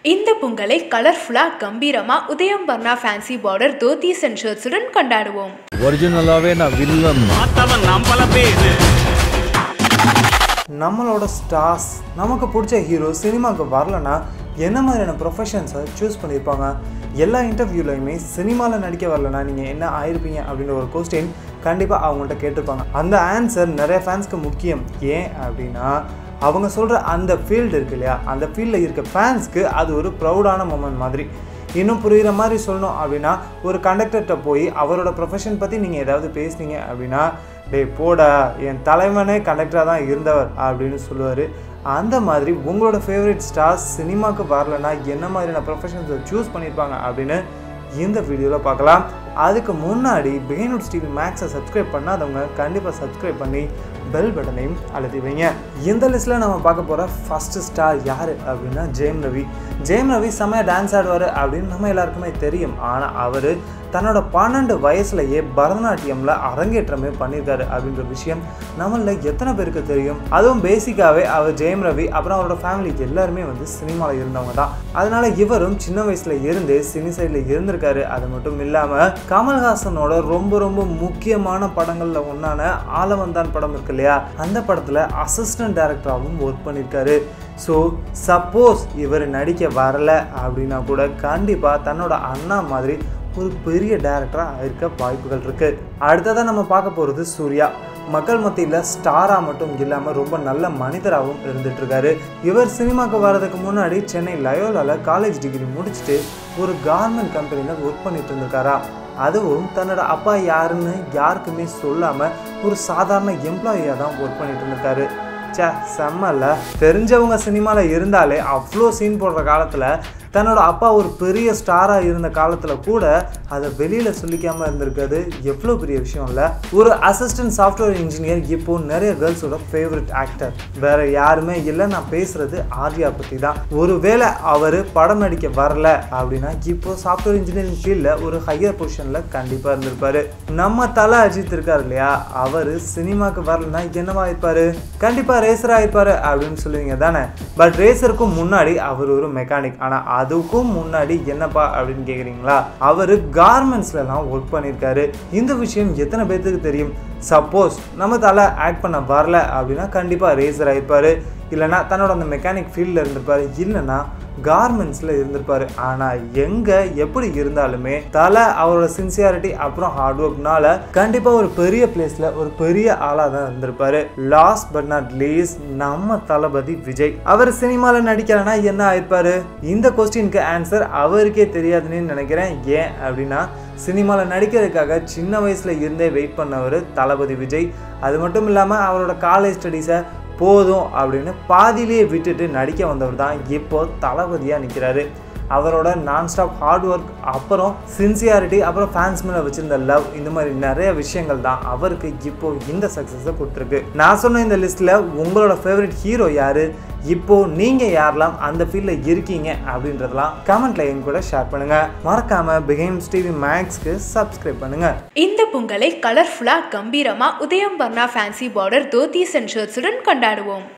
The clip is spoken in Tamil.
இந்த பொங்கலை கலர்ஃபுல்லாக கம்பீரமாக Udhayam Varna fancy border dhotis and ஷர்ட்ஸுடன் கொண்டாடுவோம் ஒரிஜினலாகவே நான் வில்லன் பார்த்தவன் நாம் பல பேரு நம்மளோட ஸ்டார்ஸ் நமக்கு பிடிச்ச ஹீரோ சினிமாவுக்கு வரலனா என்ன மாதிரியான ப்ரொஃபஷன்ஸை சூஸ் பண்ணியிருப்பாங்க எல்லா இன்டர்வியூலையுமே சினிமாவில் நடிக்க வரலனா நீங்கள் என்ன ஆயிருப்பீங்க அப்படின்ற ஒரு கொஸ்டின் கண்டிப்பாக அவங்கள்ட்ட கேட்டிருப்பாங்க அந்த ஆன்சர் நிறைய ஃபேன்ஸ்க்கு முக்கியம் ஏன் அப்படின்னா அவங்க சொல்கிற அந்த ஃபீல்டு இருக்கு இல்லையா அந்த ஃபீல்டில் இருக்க ஃபேன்ஸ்க்கு அது ஒரு ப்ரௌடான மூமெண்ட் மாதிரி இன்னும் புரிகிற மாதிரி சொல்லணும் அப்படின்னா ஒரு கண்டக்டர்கிட்ட போய் அவரோட ப்ரொஃபஷன் பற்றி நீங்கள் ஏதாவது பேசுனீங்க அப்படின்னா டேய் போடா என் தலைவனே கண்டக்டராக தான் இருந்தவர் அப்படின்னு சொல்லுவார் அந்த மாதிரி உங்களோட ஃபேவரட் ஸ்டார்ஸ் சினிமாவுக்கு வரலன்னா என்ன மாதிரியான ப்ரொஃபஷன்ஸை சூஸ் பண்ணியிருப்பாங்க அப்படின்னு இந்த வீடியோவில் பார்க்கலாம் அதுக்கு முன்னாடி பிகைனுட் டிவி மேக்ஸை சப்ஸ்கிரைப் பண்ணாதவங்க கண்டிப்பாக சப்ஸ்கிரைப் பண்ணி பெல் பட்டனையும் அழுத்தி வைங்க இந்த லிஸ்ட்டில் நம்ம பார்க்க போகிற ஃபஸ்ட்டு ஸ்டார் யார் அப்படின்னா ஜெயம் ரவி ஜெயம் ரவி செம்மையாக டான்ஸ் ஆடுவார் அப்படின்னு நம்ம எல்லாருக்குமே தெரியும் ஆனால் அவர் தன்னோட பன்னெண்டு வயசுலயே பரதநாட்டியமில் அரங்கேற்றமே பண்ணியிருக்காரு அப்படின்ற விஷயம் நம்மள எத்தனை பேருக்கு தெரியும் அதுவும் பேசிக்காகவே அவர் ஜெயம் ரவி அப்புறம் அவரோட ஃபேமிலி எல்லாருமே வந்து சினிமாவில் இருந்தவங்க தான் அதனால இவரும் சின்ன வயசுல இருந்தே சினி சைடில் இருந்திருக்காரு அது மட்டும் இல்லாமல் கமல்ஹாசனோட ரொம்ப ரொம்ப முக்கியமான படங்களில் ஒன்றான ஆலவந்தான் படம் இருக்கு இல்லையா அந்த படத்தில் அசிஸ்டன்ட் டைரக்டராகவும் ஒர்க் பண்ணியிருக்காரு ஸோ சப்போஸ் இவர் நடிக்க வரல அப்படின்னா கூட கண்டிப்பாக தன்னோட அண்ணா மாதிரி ஒரு பெரிய டேரக்டராக இருக்க வாய்ப்புகள் இருக்குது அடுத்ததாக நம்ம பார்க்க போகிறது சூர்யா மக்கள் மத்தியில் ஸ்டாராக மட்டும் இல்லாமல் ரொம்ப நல்ல மனிதராகவும் இருந்துட்டு இருக்காரு இவர் சினிமாவுக்கு வர்றதுக்கு முன்னாடி சென்னை லயோலாவில் காலேஜ் டிகிரி முடிச்சுட்டு ஒரு கார்மெண்ட் கம்பெனியில் ஒர்க் பண்ணிட்டு இருந்திருக்காரா அதுவும் தன்னோட அப்பா யாருன்னு யாருக்குமே சொல்லாமல் ஒரு சாதாரண எம்ப்ளாயியாக தான் ஒர்க் பண்ணிட்டு இருந்திருக்காரு சே செம்மல்ல தெரிஞ்சவங்க சினிமாவில் இருந்தாலே அவ்வளோ சீன் போடுற காலத்தில் தன்னோட அப்பா ஒரு பெரிய ஸ்டாராக இருந்த காலத்தில் கூட அதை வெளியில் சொல்லிக்காமல் இருந்திருக்கிறது எவ்வளோ பெரிய விஷயம் இல்லை ஒரு அசிஸ்டன்ட் சாஃப்ட்வேர் இன்ஜினியர் இப்போ நிறைய கேர்ள்ஸோட ஃபேவரட் ஆக்டர் வேற யாருமே இல்லை நான் பேசுறது ஆர்யா பற்றி தான் ஒருவேளை அவர் படம் நடிக்க வரல அப்படின்னா இப்போ சாஃப்ட்வேர் இன்ஜினியரிங் ஃபீல்டில் ஒரு ஹையர் பொசிஷனில் கண்டிப்பாக இருந்திருப்பாரு நம்ம தலை அஜித் இருக்கார் இல்லையா அவர் சினிமாவுக்கு வரலன்னா என்னவா இருப்பாரு கண்டிப்பாக ரேசராக இருப்பாரு அப்படின்னு சொல்லுவீங்க தானே பட் ரேசருக்கும் முன்னாடி அவர் ஒரு மெக்கானிக் ஆனால் அதுக்கும் முன்னாடி என்னப்பா அப்படின்னு கேட்குறீங்களா அவர் கார்மெண்ட்ஸ்லலாம் ஒர்க் பண்ணியிருக்காரு இந்த விஷயம் எத்தனை பேர்த்துக்கு தெரியும் சப்போஸ் நம்ம தலை ஆக்ட் பண்ண வரல அப்படின்னா கண்டிப்பாக ரேசர் ஆயிருப்பார் இல்லைனா தன்னோட அந்த மெக்கானிக் ஃபீல்டில் இருந்திருப்பார் இல்லைன்னா கார்மெண்ட்ஸில் இருந்திருப்பார் ஆனால் எங்கே எப்படி இருந்தாலுமே தலை அவரோட சின்சியாரிட்டி அப்புறம் ஹார்ட் ஒர்க்னால கண்டிப்பாக ஒரு பெரிய பிளேஸில் ஒரு பெரிய ஆளாக தான் இருந்திருப்பாரு லாஸ்ட் பட் நாட் லீஸ்ட் நம்ம தளபதி விஜய் அவர் சினிமாவில் நடிக்கலைன்னா என்ன ஆயிருப்பாரு இந்த கொஸ்டினுக்கு ஆன்சர் அவருக்கே தெரியாதுன்னு நினைக்கிறேன் ஏன் அப்படின்னா சினிமாவில் நடிக்கிறதுக்காக சின்ன வயசில் இருந்தே வெயிட் பண்ணவர் தளபதி விஜய் அது மட்டும் இல்லாமல் அவரோட காலேஜ் ஸ்டடீஸை போதும் அப்படின்னு பாதியிலேயே விட்டுட்டு நடிக்க வந்தவர் தான் இப்போ தளபதியாக நிற்கிறாரு அவரோட நான் ஸ்டாப் ஹார்ட் ஒர்க் அப்புறம் சின்சியாரிட்டி அப்புறம் ஃபேன்ஸ் மேலே வச்சிருந்த லவ் இந்த மாதிரி நிறைய விஷயங்கள் தான் அவருக்கு இப்போ இந்த சக்ஸஸை கொடுத்துருக்கு நான் சொன்ன இந்த லிஸ்ட்டில் உங்களோட ஃபேவரட் ஹீரோ யார் இப்போ நீங்கள் யாரெல்லாம் அந்த ஃபீல்டில் இருக்கீங்க அப்படின்றதெல்லாம் கமெண்ட்ல என் கூட ஷேர் பண்ணுங்க மறக்காம பிகைம்ஸ் டிவி மேக்ஸ்க்கு சப்ஸ்கிரைப் பண்ணுங்க இந்த பொங்கலை கலர்ஃபுல்லாக கம்பீரமாக Udhayam Varna fancy border dhotis and ஷர்ட்ஸுடன் கொண்டாடுவோம்